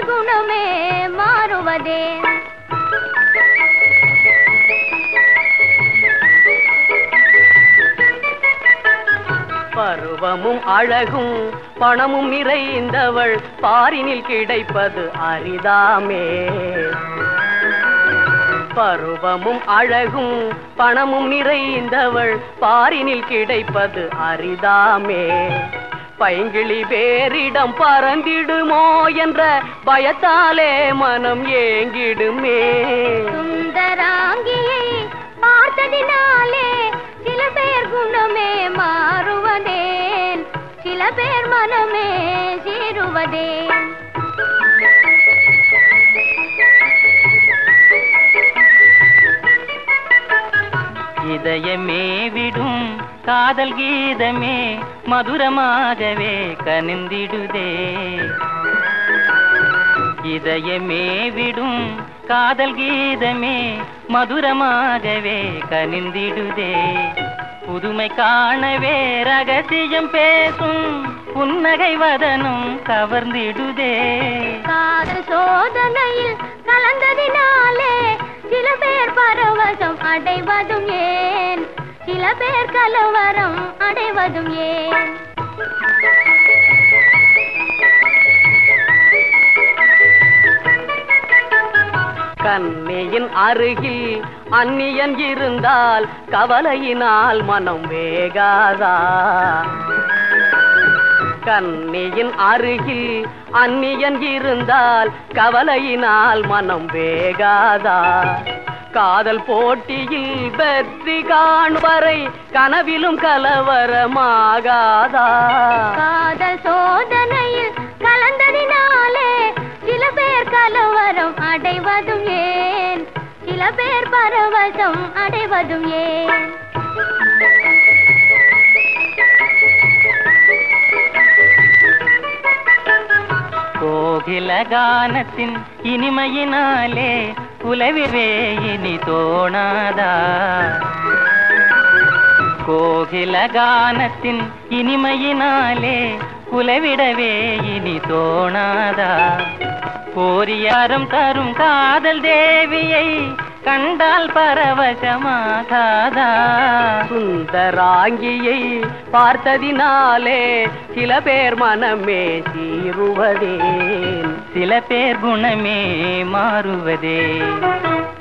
குணமே மாறுவதே பருவமும் அழகும் பணமும் நிறைந்தவள் பாரினில் கிடைப்பது அரிதாமே பருவமும் அழகும் பணமும் நிறைந்தவள் பாரினில் கிடைப்பது அரிதாமே பைங்கிளி வேறிடம் பறந்திடுமோ என்ற பயத்தாலே மனம் ஏங்கிடுமே சுந்தராங்கியை பார்த்ததினாலே சில பேர் குணமே மாறுவதேன் சில பேர் மனமே சீருவதேன் இதயமே விடும் காதல் கீதமே மதுரமாகவே கனிந்திடுதே இதயமே விடும் காதல் கீதமே மதுரமாகவே கனிந்திடுதே புதுமை காணவே ரகசியம் பேசும் புன்னகை வதனும் கவர்ந்திடுதே காதல் சோதனையில் கலந்ததினாலே சில பேர் பரவசம் அடைவதும் ஏன் சில பேர் கலவரம் அடைவதும் ஏன் கண்ணியின் அருகில் அந்நியன் இருந்தால் கவலையினால் மனம் வேகாதா கண்ணியின் அருகில் அந்நியன் இருந்தால் கவலையினால் மனம் வேகாதா காதல் போட்டியில் வெற்றி காணுவரை கனவிலும் கலவரமாகாதா காதல் சோதனையில் கலந்ததினாலே சில பேர் கலவரம் அடைவதும் ஏன் சில பேர் பரவசம் அடைவதும் ஏன் கோகில கானத்தின் இனிமையினாலே புலவிவே இனி தோணாதா கோகில கானத்தின் இனிமையினாலே புலவிடவே இனி தோணாதா கோரியாரம் தரும் காதல் தேவியை கண்டால் பரவசமாகாதா சுந்தராங்கியை பார்த்ததினாலே சில பேர் மனமே சீருவதேன் சில பேர் குணமே மாறுவதே